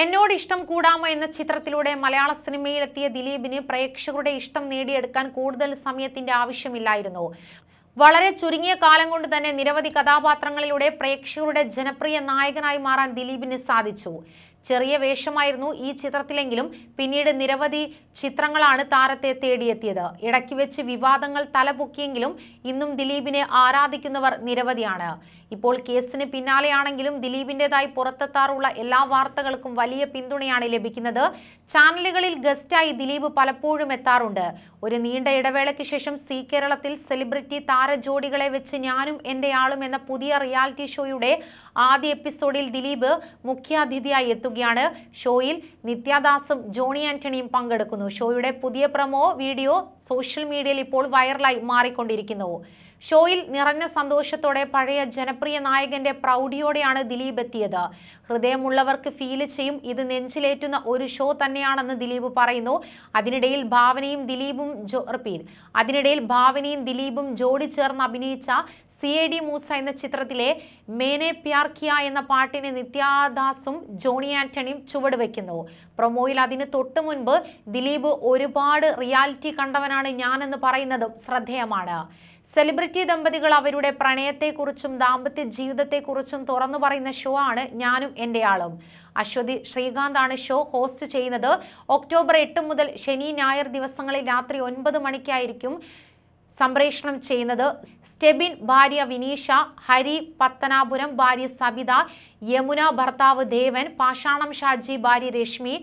എന്നോട് ഇഷ്ടം കൂടാമോ എന്ന ചിത്രത്തിലൂടെ മലയാള സിനിമയിലെത്തിയ ദിലീപിന് പ്രേക്ഷകരുടെ ഇഷ്ടം നേടിയെടുക്കാൻ കൂടുതൽ സമയത്തിന്റെ ആവശ്യമില്ലായിരുന്നു വളരെ ചുരുങ്ങിയ കാലം കൊണ്ട് തന്നെ നിരവധി കഥാപാത്രങ്ങളിലൂടെ പ്രേക്ഷകരുടെ ജനപ്രിയ നായകനായി മാറാൻ ദിലീപിന് സാധിച്ചു ചെറിയ വേഷമായിരുന്നു ഈ ചിത്രത്തിലെങ്കിലും പിന്നീട് നിരവധി ചിത്രങ്ങളാണ് താരത്തെ തേടിയെത്തിയത് ഇടയ്ക്ക് വെച്ച് വിവാദങ്ങൾ തലപൊക്കിയെങ്കിലും ഇന്നും ദിലീപിനെ ആരാധിക്കുന്നവർ നിരവധിയാണ് ഇപ്പോൾ കേസിന് പിന്നാലെയാണെങ്കിലും ദിലീപിൻ്റെതായി പുറത്തെത്താറുള്ള എല്ലാ വാർത്തകൾക്കും വലിയ പിന്തുണയാണ് ലഭിക്കുന്നത് ചാനലുകളിൽ ഗസ്റ്റായി ദിലീപ് പലപ്പോഴും എത്താറുണ്ട് ഒരു നീണ്ട ഇടവേളയ്ക്ക് ശേഷം സി കേരളത്തിൽ സെലിബ്രിറ്റി താരജോഡികളെ വെച്ച് ഞാനും എൻ്റെ ആളും എന്ന പുതിയ റിയാലിറ്റി ഷോയുടെ ആദ്യ എപ്പിസോഡിൽ ദിലീപ് മുഖ്യാതിഥിയായി എത്തുകയാണ് ഷോയിൽ നിത്യാദാസും ജോണി ആന്റണിയും പങ്കെടുക്കുന്നു ഷോയുടെ പുതിയ പ്രമോ വീഡിയോ സോഷ്യൽ മീഡിയയിൽ ഇപ്പോൾ വൈറലായി മാറിക്കൊണ്ടിരിക്കുന്നു ഷോയിൽ നിറഞ്ഞ സന്തോഷത്തോടെ പഴയ ജനപ്രിയ നായകന്റെ പ്രൗഢിയോടെയാണ് ദിലീപ് എത്തിയത് ഹൃദയമുള്ളവർക്ക് ഫീൽ ചെയ്യും ഇത് നെഞ്ചിലേറ്റുന്ന ഒരു ഷോ തന്നെയാണെന്ന് ദിലീപ് പറയുന്നു അതിനിടയിൽ ഭാവനയും ദിലീപും ജോ റിപ്പീറ്റ് അതിനിടയിൽ ഭാവനയും ദിലീപും ജോഡി ചേർന്ന് അഭിനയിച്ച സി എ ഡി മൂസ എന്ന ചിത്രത്തിലെ മേനെ പ്യാർ കിയ എന്ന പാട്ടിന് നിത്യാദാസും ജോണി ആന്റണിയും ചുവട് വയ്ക്കുന്നു പ്രൊമോയിൽ അതിന് തൊട്ടു മുൻപ് ദിലീപ് ഒരുപാട് റിയാലിറ്റി കണ്ടവനാണ് ഞാനെന്ന് പറയുന്നതും ശ്രദ്ധേയമാണ് സെലിബ്രിറ്റി ദമ്പതികൾ അവരുടെ പ്രണയത്തെക്കുറിച്ചും ദാമ്പത്യ ജീവിതത്തെക്കുറിച്ചും തുറന്നു പറയുന്ന ഷോ ആണ് ഞാനും എൻ്റെ ആളും അശ്വതി ശ്രീകാന്താണ് ഷോ ഹോസ്റ്റ് ചെയ്യുന്നത് ഒക്ടോബർ എട്ട് മുതൽ ശനി ഞായർ ദിവസങ്ങളിൽ രാത്രി ഒൻപത് മണിക്കായിരിക്കും സംപ്രേഷണം ചെയ്യുന്നത് സ്റ്റെബിൻ ഭാര്യ വിനീഷ ഹരി പത്തനാപുരം ഭാര്യ സബിത യമുന ഭർത്താവ് ദേവൻ പാഷാണം ഷാജി ഭാര്യ രശ്മി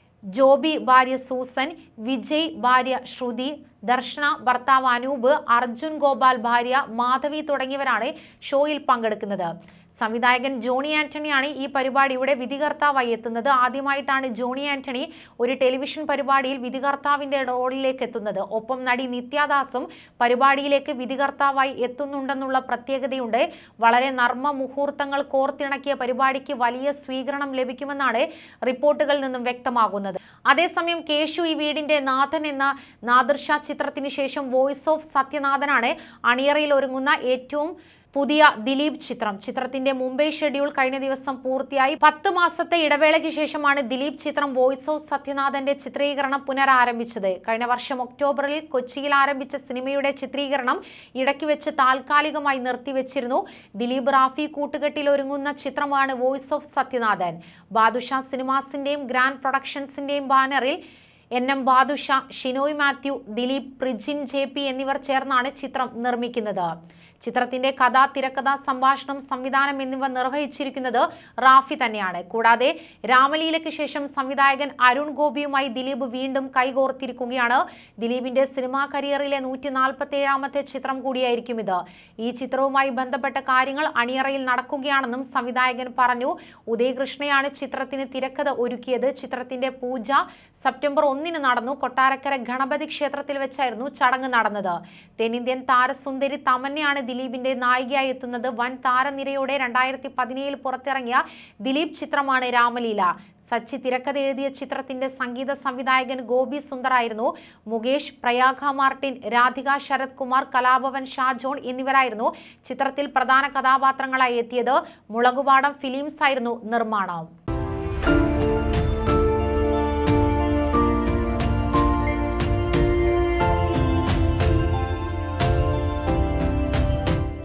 ജോബി ഭാര്യ സൂസൻ വിജയ് ഭാര്യ ശ്രുതി ദർശന ഭർത്താവ് അനൂപ് അർജുൻ ഗോപാൽ ഭാര്യ മാധവി തുടങ്ങിയവരാണ് ഷോയിൽ പങ്കെടുക്കുന്നത് സംവിധായകൻ ജോണി ആന്റണിയാണ് ഈ പരിപാടിയുടെ വിധികർത്താവായി എത്തുന്നത് ആദ്യമായിട്ടാണ് ജോണി ആന്റണി ഒരു ടെലിവിഷൻ പരിപാടിയിൽ വിധികർത്താവിന്റെ റോളിലേക്ക് എത്തുന്നത് ഒപ്പം നടി നിത്യാദാസും പരിപാടിയിലേക്ക് വിധികർത്താവായി എത്തുന്നുണ്ടെന്നുള്ള പ്രത്യേകതയുണ്ട് വളരെ നർമ്മ മുഹൂർത്തങ്ങൾ കോർത്തിണക്കിയ പരിപാടിക്ക് വലിയ സ്വീകരണം ലഭിക്കുമെന്നാണ് റിപ്പോർട്ടുകളിൽ നിന്നും വ്യക്തമാകുന്നത് അതേസമയം കേശു ഈ വീടിന്റെ നാഥൻ എന്ന നാദർഷ ചിത്രത്തിന് ശേഷം വോയിസ് ഓഫ് സത്യനാഥനാണ് അണിയറയിൽ ഒരുങ്ങുന്ന ഏറ്റവും പുതിയ ദിലീപ് ചിത്രം ചിത്രത്തിന്റെ മുംബൈ ഷെഡ്യൂൾ കഴിഞ്ഞ ദിവസം പൂർത്തിയായി പത്ത് മാസത്തെ ഇടവേളയ്ക്ക് ശേഷമാണ് ദിലീപ് ചിത്രം വോയിസ് ഓഫ് സത്യനാഥന്റെ ചിത്രീകരണം പുനരാരംഭിച്ചത് കഴിഞ്ഞ വർഷം ഒക്ടോബറിൽ കൊച്ചിയിൽ ആരംഭിച്ച സിനിമയുടെ ചിത്രീകരണം ഇടയ്ക്ക് വെച്ച് താൽക്കാലികമായി നിർത്തിവെച്ചിരുന്നു ദിലീപ് റാഫി കൂട്ടുകെട്ടിൽ ഒരുങ്ങുന്ന ചിത്രമാണ് വോയിസ് ഓഫ് സത്യനാഥൻ ബാദുഷ സിനിമാസിന്റെയും ഗ്രാൻഡ് പ്രൊഡക്ഷൻസിന്റെയും ബാനറിൽ N M Badusha Shinoy Mathew Dileep Prijin J P എന്നിവർ ചേർന്നാണ് ചിത്രം നിർമ്മിക്കുന്നത് ചിത്രത്തിന്റെ കഥ തിരക്കഥ സംഭാഷണം സംവിധാനം എന്നിവ നിർവഹിച്ചിരിക്കുന്നത് റാഫി തന്നെയാണ് കൂടാതെ രാമലീലയ്ക്ക് ശേഷം സംവിധായകൻ അരുൺ ഗോപിയുമായി ദിലീപ് വീണ്ടും കൈകോർത്തിരിക്കുകയാണ് ദിലീപിന്റെ സിനിമാ കരിയറിലെ നൂറ്റി നാൽപ്പത്തി ഏഴാമത്തെ ചിത്രം കൂടിയായിരിക്കും ഇത് ഈ ചിത്രവുമായി ബന്ധപ്പെട്ട കാര്യങ്ങൾ അണിയറയിൽ നടക്കുകയാണെന്നും സംവിധായകൻ പറഞ്ഞു ഉദയകൃഷ്ണയാണ് ചിത്രത്തിന് തിരക്കഥ ഒരുക്കിയത് ചിത്രത്തിന്റെ പൂജ സെപ്റ്റംബർ ഒന്നിന് നടന്നു കൊട്ടാരക്കര ഗണപതി ക്ഷേത്രത്തിൽ വെച്ചായിരുന്നു ചടങ്ങ് നടന്നത് തെന്നിന്ത്യൻ താരസുന്ദരി തമന്നയാണ് ദിലീപിന്റെ നായികയായി എത്തുന്നത് വൻ താരനിരയോടെ രണ്ടായിരത്തി പതിനേഴിൽ പുറത്തിറങ്ങിയ ദിലീപ് ചിത്രമാണ് രാമലീല സച്ചി തിരക്കഥ എഴുതിയ ചിത്രത്തിന്റെ സംഗീത സംവിധായകൻ ഗോപി സുന്ദറായിരുന്നു മുകേഷ് പ്രയാഗ മാർട്ടിൻ രാധിക ശരത് കുമാർ കലാഭവൻ ഷാജോൺ എന്നിവരായിരുന്നു ചിത്രത്തിൽ പ്രധാന കഥാപാത്രങ്ങളായി എത്തിയത് മുളകുപാടം ഫിലിംസ് ആയിരുന്നു നിർമ്മാണം